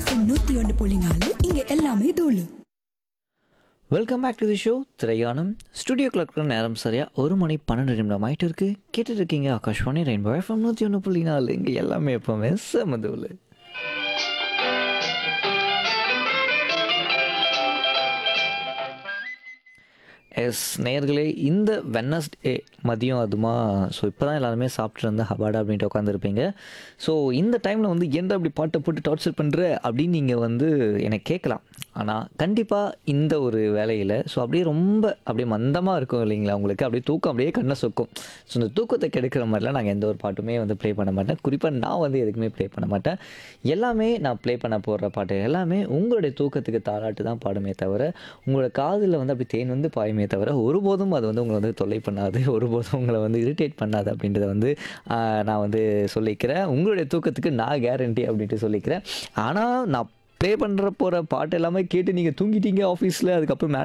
FM நூத்தி ஒன்று புள்ளி நாலு இங்க எல்லாமே தூளு welcome back to the show திரையானம் ஸ்டுடியோ கிளர்க்கு நேரம் சரியா ஒரு மணி பன்னெண்டு நிமிடம் ஆயிட்டு இருக்கு கேட்டுட்டு இருக்கீங்க ஆகாஷ்வாணி ரெயின்போ எஃப்எம் நூற்றி ஒன்று புள்ளி நாலு இங்கே எல்லாமே எப்போவுமே செமதுவில் எஸ் நேயர்களே இந்த வெனஸ்டே மதியம் அதுமா ஸோ இப்போ தான் எல்லாருமே சாப்பிட்டு இருந்த ஹபாடா அப்படின்ட்டு உட்காந்துருப்பீங்க ஸோ இந்த டைமில் வந்து எந்த அப்படி பாட்டை போட்டு டார்ச்சர் பண்ணுற அப்படின்னு நீங்கள் வந்து எனக்கு கேட்கலாம் ஆனால் கண்டிப்பாக இந்த ஒரு வேலையில் ஸோ அப்படியே ரொம்ப அப்படியே மந்தமாக இருக்கும் இல்லைங்களா உங்களுக்கு அப்படியே தூக்கம் அப்படியே கண்ணை சொக்கும் ஸோ இந்த தூக்கத்தை கெடுக்கிற மாதிரிலாம் நாங்கள் எந்த ஒரு பாட்டுமே வந்து ப்ளே பண்ண மாட்டேன் குறிப்பாக நான் வந்து எதுக்குமே ப்ளே பண்ண மாட்டேன் எல்லாமே நான் ப்ளே பண்ண போடுற பாட்டு எல்லாமே உங்களுடைய தூக்கத்துக்கு தாளாட்டு தான் பாடுமே தவிர உங்களோட காதில் வந்து அப்படி தேன் வந்து பாயுமே தவிர ஒருபோதும் அது வந்து உங்களை வந்து தொல்லை பண்ணாது ஒருபோதும் உங்களை வந்து இரிட்டேட் பண்ணாது அப்படின்றத வந்து ஆஹ், நான் வந்து சொல்லிக்கிறேன் உங்களுடைய தூக்கத்துக்கு நான் கேரண்டி அப்படின்ட்டு சொல்லிக்கிறேன் ஆனால் நான் ப்ளே பண்ணுற போகிற பாட்டு எல்லாமே கேட்டு நீங்கள் தூங்கிட்டீங்க ஆஃபீஸில் அதுக்கப்புறம்